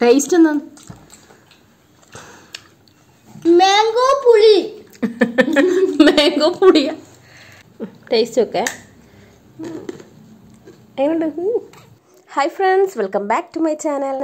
Taste എന്നാ mango പുളി mango പൊടിയ taste ഒക്കെ എങ്ങനെയുണ്ട് hi friends welcome back to my channel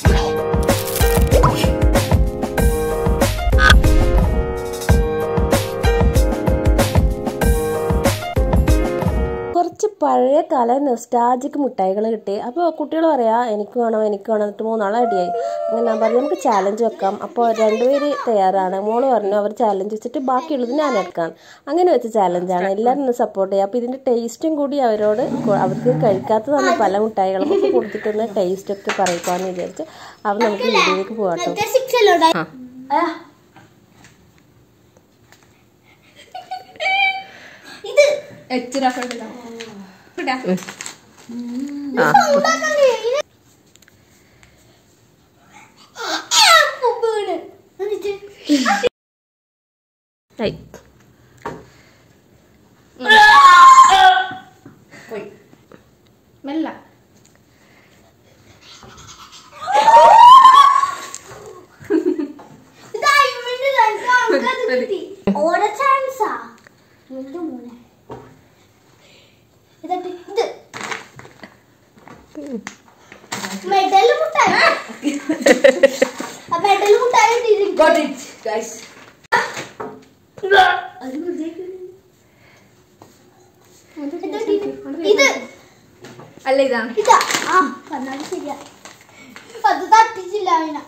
കുറച്ച് പഴയ കാല നൊസ്റ്റാജിക് മിഠായികൾ കിട്ടി അപ്പോൾ കുട്ടികൾ പറയാ എനിക്ക് വേണം എനിക്ക് വേണം എന്നിട്ട് മൂന്നാളെ അടിയായി അങ്ങനെ ഞാൻ പറഞ്ഞു നമുക്ക് ചാലഞ്ച് വെക്കാം അപ്പോൾ രണ്ടുപേര് തയ്യാറാണ് മോള് പറഞ്ഞു അവർ ചാലഞ്ച് വെച്ചിട്ട് ബാക്കിയുള്ളത് ഞാൻ എടുക്കാം അങ്ങനെ വെച്ച ചാലഞ്ചാണ് എല്ലാവരും ഒന്ന് സപ്പോർട്ട് ചെയ്യുക അപ്പോൾ ഇതിൻ്റെ ടേസ്റ്റും കൂടി അവരോട് കൊ- അവർക്ക് കഴിക്കാത്തതാണ് പല മിഠായികളും ഒക്കെ കൊടുത്തിട്ടൊന്ന് ടേസ്റ്റ് ഒക്കെ പറയിക്കാമെന്ന് വിചാരിച്ചു അപ്പോൾ നമുക്ക് വീഡിയോയിലേക്ക് പോകാം കേട്ടോ സിക്സ് അല്ലോടാ ആ ഇത് ആ ഉണ്ടാക്കാൻ കഴിയും. ആ, വീണ്. എന്നിട്ട് ആയി മെല്ല ഇത് അയിമന്റെ ചാൻസ് ആൾക്കത് കിട്ടി. ഓരോ ചാൻസാ എന്റെ മോനെ ഇതട്ട് ഇത് മെഡൽ മുട്ടായി ആ മെഡൽ മുട്ടായി ഇട്ടിരിക്കും. ഗോട്ട് ഇറ്റ് ഗൈസ് അത് വെറുതെ ഇതട്ട് ഇത് അല്ല ഇതാണ് ഇതാ ആ പറഞ്ഞാലും ശരിയാ അത് തട്ടിച്ചില്ല അവന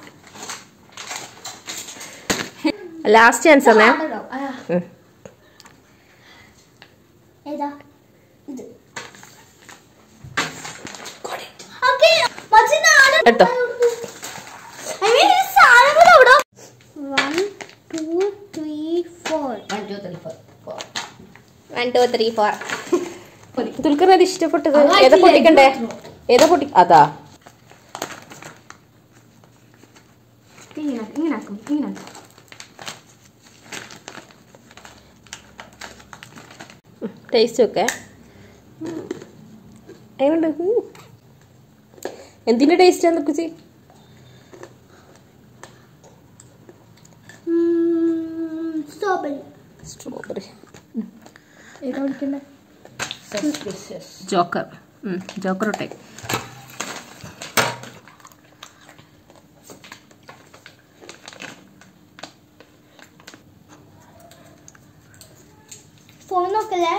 ലാസ്റ്റ് ചാൻസ് ആണേ ഉം. ഏതാ ഇത് ഓക്കേ, മച്ചി നാല് കേട്ടോ. I mean, ഈ സാധനങ്ങൾ എവിടാ? One, two, three, four. One two three four four one two three four ദുൽഖറിന് അത് ഇഷ്ടപ്പെട്ടത് ഏതാ പൊട്ടിക്കണ്ടേ ഏതാ പൊട്ടി അതാ ഇങ്ങനെ ഇങ്ങനെ ആക്കും ഇങ്ങനെ ആക്കും ടേസ്റ്റ് ഒക്കെ എങ്ങനെയുണ്ട് ഉം. എന്തിന്റെ ടേസ്റ്റ് ആണ് കുച്ചി Mm, strawberry. സ്ട്രോബെറി ഏതാ പഠിക്കണ്ടേ സസ്പിഷ്യസ് ജോക്കർ ജോക്കർ ഒട്ടെ ഫോൺ നോക്കല്ലേ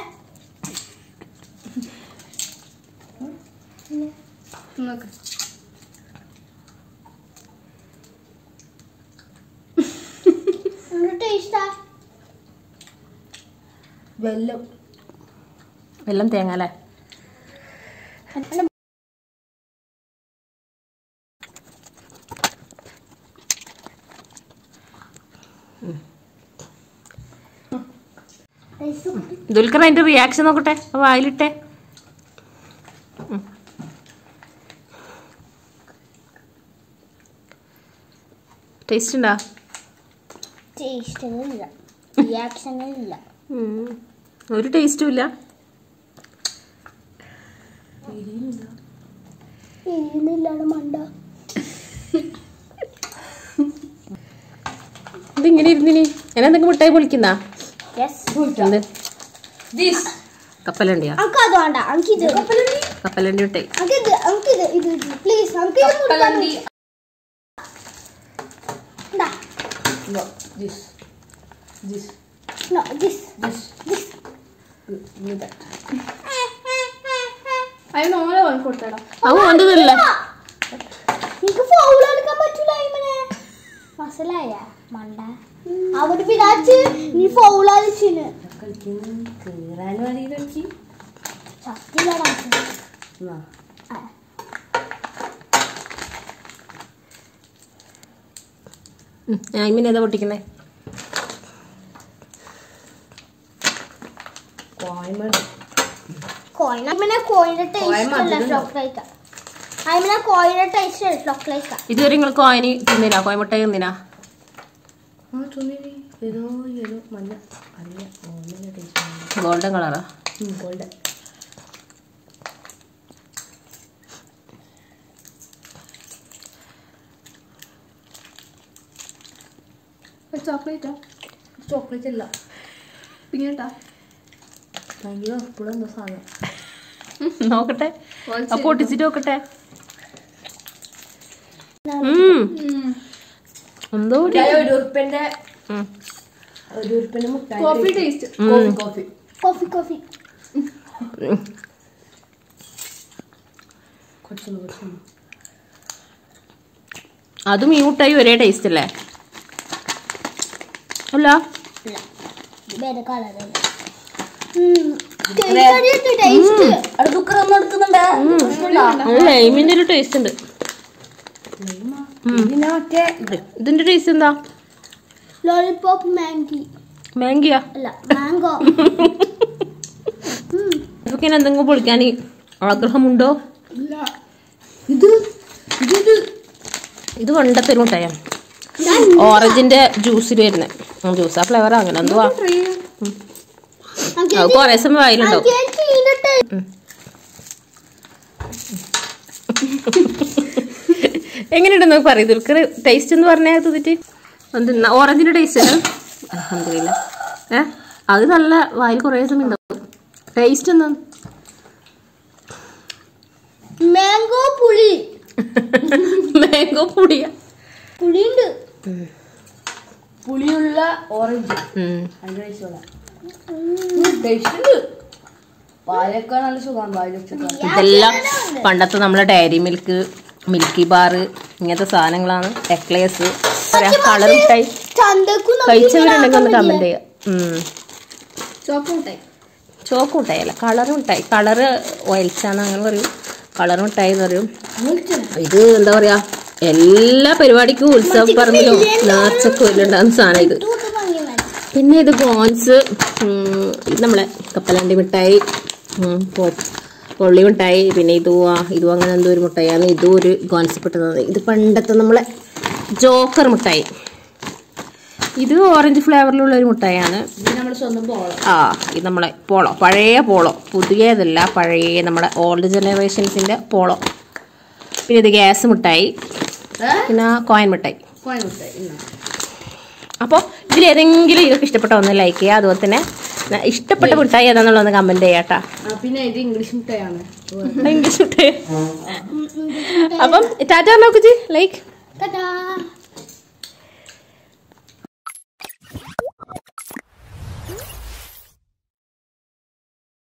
നോക്ക് ടേസ്റ്റാ വെല്ലം വെള്ളം തേങ്ങ അല്ലേ ദുൽഖർ അതിന്റെ റിയാക്ഷൻ നോക്കട്ടെ ആ വായിലിട്ടെ ടേസ്റ്റ് ഉണ്ടോ ടേസ്റ്റിനില്ല റിയാക്ഷനില്ല ഉം. ഒരു ടേസ്റ്റും ഇല്ല എരിയുന്നില്ലാണ് മണ്ട ഇതിങ്ങനെ ഇരുന്നിനി ഞാൻ എന്തെങ്കിലും മിഠായി പൊളിക്കുന്ന യെസ് എന്ത് ദിസ് കപ്പലണ്ടിയാ അനക്ക് അത് വേണ്ട അനക്ക് ഇത് കപ്പലണ്ടി മിഠായി അനക്ക് ഇത് അനക്ക് ഇത് ഇത് പ്ലീസ് അനക്ക് ഇത് മുറിക്കാൻ കപ്പലണ്ടി ഇതാ. No this this No, this. This അതിന് ഓനെ വാങ്ങി കൊടുത്തടാ അത് വേണ്ടതല്ല നിനക്ക് ഫൗൾ എടുക്കാൻ പറ്റൂല ഇവനെ മനസ്സിലായ മണ്ട അവിടെ വിടാച്ച് നീ ഫൗൾ അടിച്ചിന് കീറാൻ വേണ്ടി നോക്കി ശക്തിയില്ല ഞാൻ ഇങ്ങനെ ഏതാ പൊട്ടിക്കണേ കോയമടി കോയിൻ ഇവനെ കോയിന്റെ കോയിൻ ടേസ്റ്റ് അല്ല മധുരം ഫ്ലോക്ക് ലൈക്ക അതിനെ കോയിന്റെ ടേസ്റ്റ് അല്ല ഫ്ലോക്ക് ലൈക്ക ഇതുവരെ നിങ്ങൾ കോയിന് തിന്നിനാ കോയമുട്ടായി തിന്നിനാ ആ ചുമരി ഏതോ ഏതോ മഞ്ഞ അല്ല ഓമന ടേസ്റ്റ് ഗോൾഡൻ കളറാ ഗോൾഡ് ചോക്ലേറ്റാ ചോക്ലേറ്റ് അല്ല പിന്നെട്ടാ അയ്യോ ഇപ്പോഴെന്തോ സാധനം നോക്കട്ടെ അപ്പൊ പൊട്ടിച്ചിട്ട് നോക്കട്ടെ ഉം. എന്തോ ഒരു- ഒരു ഉറുപ്പിന്റെ ഉം. ഒരു ഉറുപ്പിന്റെ മുട്ടായി coffee taste coffee coffee coffee coffee ഉം. കുറച്ചുള്ളൂ കുറച്ചുള്ളൂ അതും ഈ മുട്ടായി ഒരേ ടേസ്റ്റ് അല്ലേ അല്ല വേറെ കളറല്ല ടേസ്റ്റ് അവിടെ കുക്കർ ഒന്നും എടുക്കുന്നുണ്ട് ലൈമിന്റെ ഒരു ടേസ്റ്റ് ഉണ്ട് പിന്നെ മറ്റേ ഇത്. ഇതിന്റെ ടേസ്റ്റ് എന്താ ലോലിപോപ്പ് മാങ്കി മാങ്കിയാ അല്ല മാംഗോ ഇതൊക്കെ ഇനി എന്തെങ്കിലും പൊളിക്കാൻ ആഗ്രഹമുണ്ടോ ഇല്ല ഇത് ഇത് ഇത് പണ്ടത്തെ ഒരു മുട്ടായാണ് ഓറഞ്ചിന്റെ ജ്യൂസിൽ വരുന്നത് ജ്യൂസ് ആ ഫ്ലേവർ അങ്ങനെ എന്തുവാ ട്രൈ ചെയ്യാം അത് കുറേ സമയം വായിലുണ്ടാവും ഉം. എങ്ങനെയുണ്ടെന്ന് പറയും ദുൽഖർ ടേസ്റ്റ് എന്ന് പറഞ്ഞാൽ തിന്നിട്ട് എന്ത് ഓറഞ്ചിന്റെ ടേസ്റ്റ് അലഹമില്ല ഏ അത് നല്ല വായിൽ കുറേ സമയം ഉണ്ടാവും ടേസ്റ്റ് എന്താ മാംഗോ പുളി മാംഗോ പൊടിയാ പുളിയുണ്ട് പുളിയുള്ള ഓറഞ്ച് ഉം. അതിന്റെ ടേസ്റ്റ് ഉണ്ട് പാലൊക്കെ നല്ല സുഖമാണ് പാല് വെച്ചിട്ട് ഇതെല്ലാം പണ്ടത്തെ നമ്മളെ ഡയറി മിൽക്ക് മിൽക്കി ബാർ ഇങ്ങനത്തെ സാധനങ്ങളാണ് എക്ലേസ് കളർ മിഠായി ചന്തക്കും കഴിച്ചവരുണ്ടെങ്കിൽ ഒന്ന് കമന്റ് ചെയ്യാം ഉം. ചോക്ക് മിഠായി ചോക്ക് മിഠായി കളർ മിഠായി കളറ് ഒയൽച്ചാന്ന് അങ്ങനെ പറയും കളർ മിഠായി എന്ന് പറയും ഇത് എന്താ പറയാ എല്ലാ പരിപാടിക്കും ഉത്സവ പറമ്പിലും നേർച്ചക്കും എല്ലാം സാധനം ഇത് പിന്നെ ഇത് ഗോൺസ് ഉം, ഇത് നമ്മളെ കപ്പലണ്ടി മിഠായി ഉം, പൊ- പൊള്ളി മിഠായി പിന്നെ ഇതും ആ ഇതും അങ്ങനെ എന്തോ ഒരു മിഠായിയാണ് ഇതും ഒരു ഗോൺസ് പെട്ടത് ഇത് പണ്ടത്തെ നമ്മളെ ജോക്കർ മിഠായി ഇത് ഓറഞ്ച് ഫ്ലേവറിലുള്ള ഒരു മിഠായിയാണ് ഇത് നമ്മുടെ സ്വന്തം പോളം ആ ഇത് നമ്മളെ പോളോ പഴയ പോളോ പുതിയതല്ല പഴയ നമ്മുടെ ഓൾഡ് ജനറേഷൻസിന്റെ പോളോ പിന്നെ ഇത് ഗ്യാസ് മിഠായി പിന്നെ കോയൻ മിഠായി കോയമ്പത്തൂർ അപ്പോൾ ഇതിൽ ഏതെങ്കിലും ഇതൊക്കെ ഇഷ്ടപ്പെട്ട ഒന്ന് ലൈക്ക് ചെയ്യുക അതുപോലെ തന്നെ ന- ഇഷ്ടപ്പെട്ട മിഠായി ഏതാണെന്നുള്ളത് കമന്റ് ചെയ്യാട്ടാ പിന്നെ ഇത് ഇംഗ്ലീഷ് മിഠായാണ് ഇംഗ്ലീഷ് മിഠായി അപ്പം ടാറ്റ നോക്കുജി ലൈക്ക് Ta-da!